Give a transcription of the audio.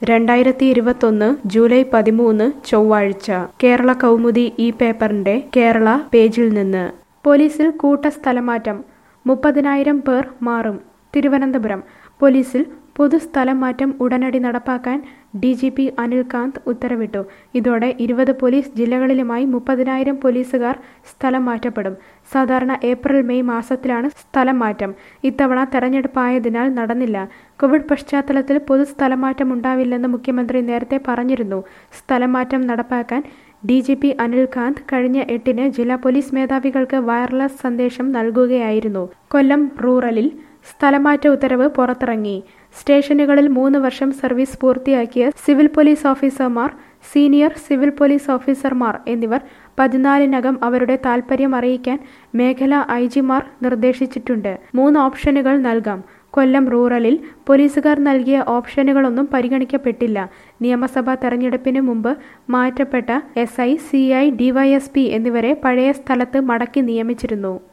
രണ്ടായിരത്തി ഇരുപത്തൊന്ന് ജൂലൈ പതിമൂന്ന് ചൊവ്വാഴ്ച കേരള കൗമുദി ഈ പേപ്പറിന്റെ കേരള പേജിൽ നിന്ന് പോലീസിൽ കൂട്ട സ്ഥലമാറ്റം മുപ്പതിനായിരം പേർ മാറും തിരുവനന്തപുരം പോലീസിൽ പൊതു സ്ഥലം മാറ്റം ഉടനടി നടപ്പാക്കാൻ ഡി ജി പി അനിൽകാന്ത് ഉത്തരവിട്ടു ഇതോടെ ഇരുപത് പോലീസ് ജില്ലകളിലുമായി മുപ്പതിനായിരം പോലീസുകാർ സ്ഥലം മാറ്റപ്പെടും സാധാരണ ഏപ്രിൽ മെയ് മാസത്തിലാണ് സ്ഥലം മാറ്റം ഇത്തവണ തെരഞ്ഞെടുപ്പായതിനാൽ നടന്നില്ല കോവിഡ് പശ്ചാത്തലത്തിൽ പൊതു സ്ഥലമാറ്റം ഉണ്ടാവില്ലെന്ന് മുഖ്യമന്ത്രി നേരത്തെ പറഞ്ഞിരുന്നു സ്ഥലം മാറ്റം നടപ്പാക്കാൻ ഡി ജി പി അനിൽകാന്ത് കഴിഞ്ഞ എട്ടിന് ജില്ലാ പോലീസ് മേധാവികൾക്ക് വയർലെസ് സന്ദേശം നൽകുകയായിരുന്നു കൊല്ലം റൂറലിൽ സ്ഥലമാറ്റ ഉത്തരവ് പുറത്തിറങ്ങി സ്റ്റേഷനുകളിൽ മൂന്ന് വർഷം സർവീസ് പൂർത്തിയാക്കിയ സിവിൽ പോലീസ് ഓഫീസർമാർ സീനിയർ സിവിൽ പോലീസ് ഓഫീസർമാർ എന്നിവർ പതിനാലിനകം അവരുടെ താൽപ്പര്യം അറിയിക്കാൻ മേഖലാ ഐ ജിമാർ നിർദ്ദേശിച്ചിട്ടുണ്ട് മൂന്ന് ഓപ്ഷനുകൾ നൽകാം കൊല്ലം റൂറലിൽ പോലീസുകാർ നൽകിയ ഓപ്ഷനുകളൊന്നും പരിഗണിക്കപ്പെട്ടില്ല നിയമസഭാ തെരഞ്ഞെടുപ്പിന് മുമ്പ് മാറ്റപ്പെട്ട S I C I DYSP എന്നിവരെ പഴയ സ്ഥലത്ത് മടക്കി നിയമിച്ചിരുന്നു